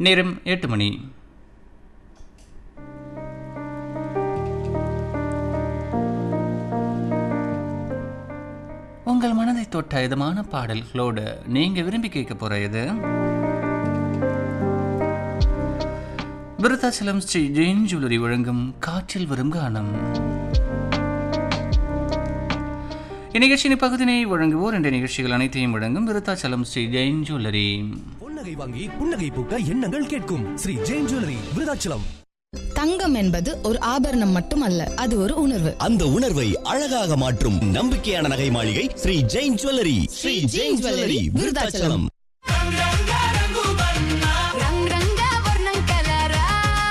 நேரம் எட்டு மணி உங்கள் மனதை தொட்ட இதமான பாடல்களோடு நீங்க விரும்பி கேட்க போற இது விருத்தாச்சலம் ஸ்ரீ ஜெயின் ஜுவல்லரி வழங்கும் காற்றில் வரும் கானம் இந்நிகழ்ச்சியின் பகுதினை வழங்குவோர் என்ற நிகழ்ச்சிகள் அனைத்தையும் வழங்கும் விருத்தாச்சலம் ஸ்ரீ ஜெயின் ஜுவல்லரி புன்னகை வாங்கி புன்னகை பூக்க எண்ணங்கள் கேட்கும் ஸ்ரீ ஜெயின் ஜுவல்லரி விருதாச்சலம் தங்கம் என்பது ஒரு ஆபரணம் மட்டுமல்ல அது ஒரு உணர்வு அந்த உணர்வை அழகாக மாற்றும் நம்பிக்கையான நகை மாளிகை ஸ்ரீ ஜெயின் ஜுவல்லரி ஸ்ரீ ஜெயின் ஜுவல்லரி விருதாச்சலம் రంగ్ రంగా వర్ణం కలరా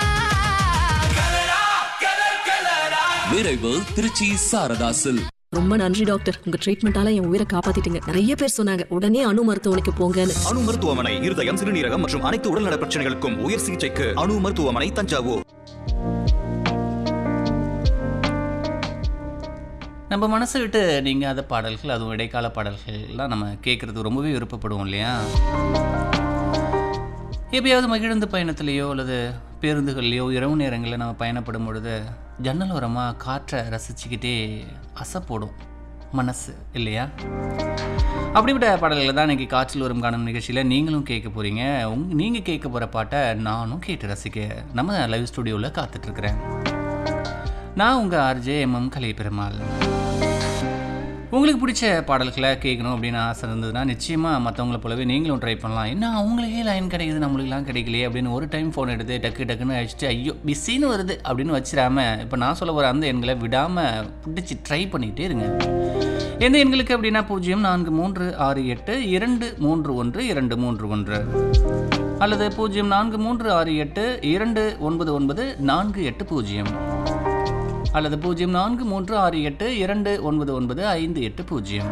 விரைவு திருச்சி சாரதாசில் ரொம்ப நன்றி டாக்டர் உங்க ட்ரீட்மெண்டால என் உயிரை காப்பாத்திட்டீங்க நிறைய பேர் சொன்னாங்க உடனே அணு மருத்துவமனைக்கு போங்கன்னு அணு மருத்துவமனை இருதயம் சிறுநீரகம் மற்றும் அனைத்து உடல்நல பிரச்சனைகளுக்கும் உயர் சிகிச்சைக்கு அணு மருத்துவமனை தஞ்சாவூர் நம்ம மனசை விட்டு நீங்காத பாடல்கள் அதுவும் இடைக்கால பாடல்கள்லாம் நம்ம கேட்குறது ரொம்பவே விருப்பப்படுவோம் இல்லையா எப்பயாவது மகிழ்ந்து பயணத்திலேயோ அல்லது பேருந்துகள்லையோ இரவு நேரங்களில் நம்ம பயணப்படும் பொழுது ஜன்னல் ஓரமாக காற்றை ரசிச்சுக்கிட்டே அசைப்போடும் மனசு இல்லையா அப்படிப்பட்ட பாடல்களை தான் இன்றைக்கி காற்றில் வரும் காணும் நிகழ்ச்சியில் நீங்களும் கேட்க போகிறீங்க உங் நீங்கள் கேட்க போகிற பாட்டை நானும் கேட்டு ரசிக்க நம்ம லைவ் ஸ்டுடியோவில் காத்துட்ருக்குறேன் நான் உங்கள் ஆர்ஜே எம்எம் கலை பெருமாள் உங்களுக்கு பிடிச்ச பாடல்களை கேட்கணும் அப்படின்னு ஆசை இருந்ததுன்னா நிச்சயமாக மற்றவங்கள போலவே நீங்களும் ட்ரை பண்ணலாம் என்ன அவங்களுக்கே லைன் கிடைக்குது நம்மளுக்கெல்லாம் கிடைக்கலையே அப்படின்னு ஒரு டைம் ஃபோன் எடுத்து டக்கு டக்குன்னு அடிச்சுட்டு ஐயோ பிஸின்னு வருது அப்படின்னு வச்சிடாம இப்போ நான் சொல்ல போகிற அந்த எண்களை விடாமல் பிடிச்சி ட்ரை பண்ணிகிட்டே இருங்க எந்த எண்களுக்கு அப்படின்னா பூஜ்ஜியம் நான்கு மூன்று ஆறு எட்டு இரண்டு மூன்று ஒன்று இரண்டு மூன்று ஒன்று அல்லது பூஜ்ஜியம் நான்கு மூன்று ஆறு எட்டு இரண்டு ஒன்பது ஒன்பது நான்கு எட்டு பூஜ்ஜியம் அல்லது பூஜ்ஜியம் நான்கு மூன்று ஆறு எட்டு இரண்டு ஒன்பது ஒன்பது ஐந்து எட்டு பூஜ்ஜியம்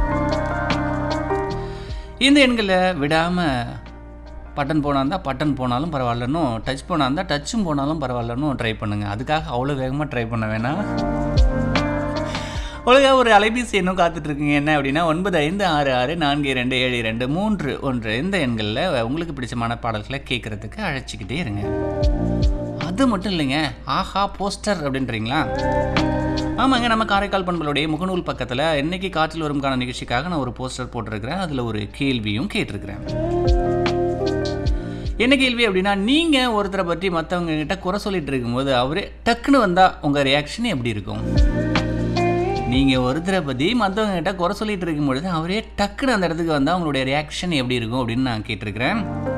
இந்த எண்களை விடாமல் பட்டன் போனா இருந்தால் பட்டன் போனாலும் பரவாயில்லன்னும் டச் போனா இருந்தால் டச்சும் போனாலும் பரவாயில்லன்னும் ட்ரை பண்ணுங்கள் அதுக்காக அவ்வளோ வேகமாக ட்ரை பண்ண வேணாம் ஒழுங்கா ஒரு அலைபேசி எண்ணும் காத்துட்டு இருக்கீங்க என்ன அப்படின்னா ஒன்பது ஐந்து ஆறு ஆறு நான்கு இரண்டு ஏழு இரண்டு மூன்று ஒன்று இந்த எண்களில் உங்களுக்கு பிடிச்சமான பாடல்களை கேட்குறதுக்கு அழைச்சிக்கிட்டே இருங்க அது மட்டும் இல்லைங்க ஆஹா போஸ்டர் அப்படின்றீங்களா ஆமாங்க நம்ம காரைக்கால் பண்பலுடைய முகநூல் பக்கத்தில் என்னைக்கு காற்றில் வரும்கான நிகழ்ச்சிக்காக நான் ஒரு போஸ்டர் போட்டிருக்கிறேன் அதில் ஒரு கேள்வியும் கேட்டிருக்கிறேன் என்ன கேள்வி அப்படின்னா நீங்கள் ஒருத்தரை பற்றி மற்றவங்க கிட்ட குறை சொல்லிட்டு இருக்கும்போது அவரே டக்குன்னு வந்தால் உங்கள் ரியாக்ஷன் எப்படி இருக்கும் நீங்கள் ஒருத்தரை பற்றி மற்றவங்க கிட்ட குறை சொல்லிட்டு இருக்கும் பொழுது அவரே டக்குன்னு அந்த இடத்துக்கு வந்தால் உங்களுடைய ரியாக்ஷன் எப்படி இருக்கும் அப்படின்னு நான் கேட்டிருக்கிறேன்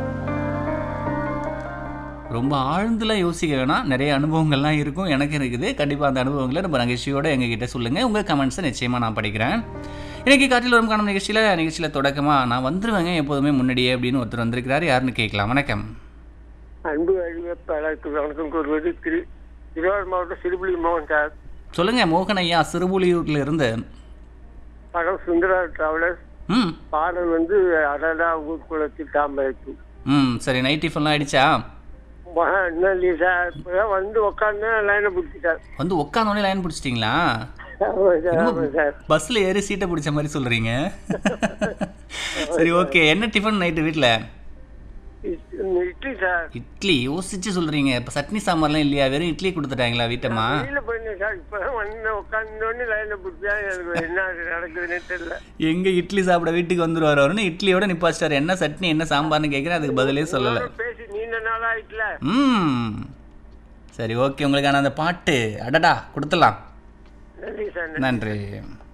ரொம்ப ஆழ்ந்துலாம் யோசிக்க வேணாம் நிறைய அனுபவங்கள்லாம் இருக்கும் எனக்கு இருக்குது கண்டிப்பாக அந்த அனுபவங்களை நம்ம நகைச்சியோட எங்ககிட்ட சொல்லுங்கள் உங்கள் கமெண்ட்ஸை நிச்சயமாக நான் படிக்கிறேன் இன்றைக்கி காற்றில் வரும் காணும் நிகழ்ச்சியில் நிகழ்ச்சியில் தொடக்கமாக நான் வந்துருவேங்க எப்போதுமே முன்னாடியே அப்படின்னு ஒருத்தர் வந்திருக்கிறார் யாருன்னு கேட்கலாம் வணக்கம் அன்பு அறிவிப்பாளருக்கு வணக்கம் கூறுவது திரு திருவாரூர் மாவட்டம் சிறுபுலி மோகன் சார் சொல்லுங்கள் மோகன் ஐயா சிறுபுலியூர்ல இருந்து படம் சுந்தரா டிராவலர்ஸ் ம் பாடல் வந்து அடடா ஊர்குளத்தில் தாம்பரத்து ம் சரி நைட் டிஃபன்லாம் ஆயிடுச்சா இன்னும் இல்லையே சார் இப்பதான் வந்து உட்காந்து லைனை பிடிச்சிட்டார் வந்து உட்காந்தோடனே லைன் பிடிச்சிட்டிங்களா ஆமாம் சார் ஆமாம் சார் பஸ்ஸில் ஏறி சீட்டை பிடிச்ச மாதிரி சொல்கிறீங்க சரி ஓகே என்ன டிஃபன் நைட்டு வீட்டில் இ- இட்லி சார் இட்லி யோசிச்சு சொல்கிறீங்க இப்போ சட்னி சாம்பார்லாம் இல்லையா வெறும் இட்லி கொடுத்துட்டாங்களா வீட்டம்மா வெளியில போயிருந்தேன் சார் இப்பதான் வந்து உட்காந்தோடனே லைனை பிடிச்சா எனக்கு என்ன நடக்குதுன்னே தெரியல எங்கே இட்லி சாப்பிட வீட்டுக்கு வந்துருவார் அவருன்னு இட்லியோட நிப்பாச்சிட்டார் என்ன சட்னி என்ன சாம்பார்னு கேட்குறேன் அதுக்கு பதிலே சொல்லலை பேசி நீண்ட நாள் ஆயிட்டுல ம் சரி ஓகே உங்களுக்கான அந்த பாட்டு அடடா கொடுத்துடலாம் நன்றி சார் நன்றி